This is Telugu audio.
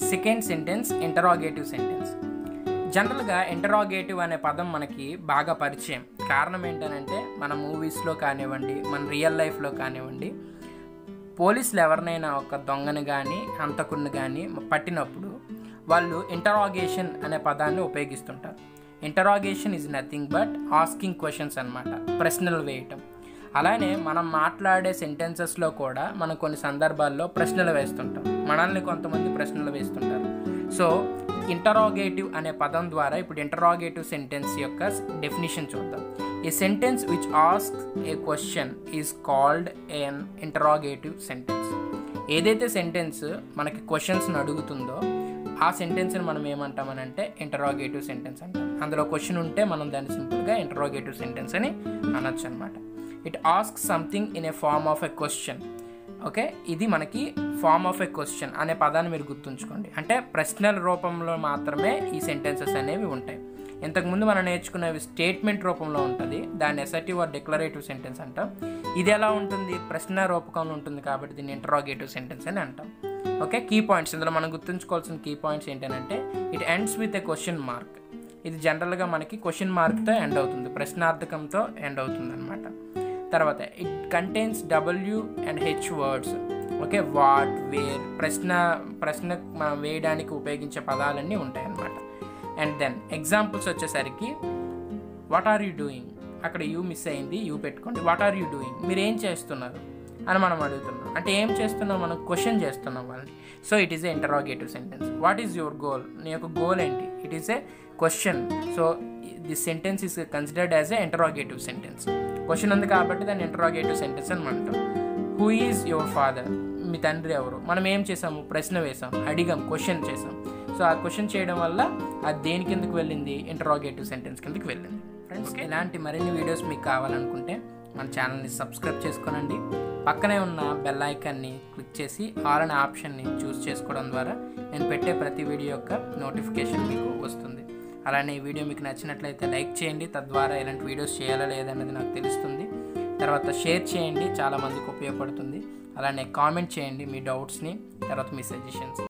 సెకండ్ సెంటెన్స్ ఇంటరాగేటివ్ సెంటెన్స్ జనరల్గా ఇంటరాగేటివ్ అనే పదం మనకి బాగా పరిచయం కారణం ఏంటనంటే మన మూవీస్లో కానివ్వండి మన రియల్ లైఫ్లో కానివ్వండి పోలీసులు ఎవరినైనా ఒక దొంగని కానీ హంతకుడిని కానీ పట్టినప్పుడు వాళ్ళు ఇంటరాగేషన్ అనే పదాన్ని ఉపయోగిస్తుంటారు interrogation is nothing but asking questions అనమాట ప్రశ్నలు వేయటం అలానే మనం మాట్లాడే సెంటెన్సెస్లో కూడా మనం కొన్ని సందర్భాల్లో ప్రశ్నలు వేస్తుంటాం మనల్ని కొంతమంది ప్రశ్నలు వేస్తుంటారు సో ఇంటరాగేటివ్ అనే పదం ద్వారా ఇప్పుడు ఇంటరాగేటివ్ సెంటెన్స్ యొక్క డెఫినిషన్ చూద్దాం a sentence which ask a question is called an interrogative sentence ఏదైతే సెంటెన్స్ మనకి క్వశ్చన్స్ని అడుగుతుందో ఆ సెంటెన్స్ని మనం ఏమంటామనంటే ఇంటరాగేటివ్ సెంటెన్స్ అంటాం అందులో క్వశ్చన్ ఉంటే మనం దాన్ని సింపుల్గా ఇంటరాగేటివ్ సెంటెన్స్ అని అనొచ్చు అనమాట it ask something in a form of a question okay ఇది మనకి ఫార్మ్ ఆఫ్ ఎ క్వశ్చన్ అనే పదాన్ని మీరు గుర్తుంచుకోండి అంటే ప్రశ్నల రూపంలో మాత్రమే ఈ సెంటెన్సెస్ అనేవి ఉంటాయి ఇంతకుముందు మనం నేర్చుకునేవి స్టేట్మెంట్ రూపంలో ఉంటుంది దాన్ని ఎసర్టివ్ ఆర్ డిక్లరేటివ్ సెంటెన్స్ అంటాం ఇది ఎలా ఉంటుంది ప్రశ్న రూపకంలో ఉంటుంది కాబట్టి దీన్ని ఇంటరాగేటివ్ సెంటెన్స్ అని అంటాం ఓకే కీ పాయింట్స్ ఇందులో మనం గుర్తుంచుకోవాల్సిన కీ పాయింట్స్ ఏంటంటే it ends with a question mark ఇది జనరల్గా మనకి క్వశ్చన్ మార్క్తో ఎండ్ అవుతుంది ప్రశ్నార్థకంతో ఎండ్ అవుతుంది అనమాట తర్వాత it contains W and H words okay what where ప్రశ్న ప్రశ్న మనం వేయడానికి ఉపయోగించే పదాలన్నీ ఉంటాయి అన్నమాట అండ్ దెన్ ఎగ్జాంపుల్స్ వచ్చేసరికి వాట్ ఆర్ యూ డూయింగ్ అక్కడ యూ మిస్ అయింది యూ పెట్టుకోండి వాట్ ఆర్ యూ డూయింగ్ మీరు ఏం చేస్తున్నారు అని మనం అడుగుతున్నాం అంటే ఏం చేస్తున్నాం మనం క్వశ్చన్ చేస్తున్నాం వాళ్ళని so it is a interrogative sentence what is your goal నీ యొక్క గోల్ ఏంటి it is a question so this sentence is considered as a interrogative sentence question ఉంది కాబట్టి దాన్ని ఇంటరాగేటివ్ సెంటెన్స్ అని అంటాం హూ ఈజ్ యువర్ ఫాదర్ మీ తండ్రి ఎవరు మనం ఏం చేసాము ప్రశ్న వేసాం అడిగాం క్వశ్చన్ చేసాం సో ఆ క్వశ్చన్ చేయడం వల్ల అది దేని కిందకి వెళ్ళింది ఇంటరాగేటివ్ సెంటెన్స్ కిందకి వెళ్ళింది ఫ్రెండ్స్ ఇలాంటి మరిన్ని వీడియోస్ మీకు కావాలనుకుంటే మన ఛానల్ని సబ్స్క్రైబ్ చేసుకోనండి పక్కనే ఉన్న బెల్ ఐకాన్ని క్లిక్ చేసి ఆల్ అనే ఆప్షన్ని చూస్ చేసుకోవడం ద్వారా నేను పెట్టే ప్రతి వీడియో యొక్క నోటిఫికేషన్ మీకు వస్తుంది అలానే ఈ వీడియో మీకు నచ్చినట్లయితే లైక్ చేయండి తద్వారా ఇలాంటి వీడియోస్ చేయాలా లేదన్నది నాకు తెలుస్తుంది తర్వాత షేర్ చేయండి చాలామందికి ఉపయోగపడుతుంది అలానే కామెంట్ చేయండి మీ డౌట్స్ని తర్వాత మీ సజెషన్స్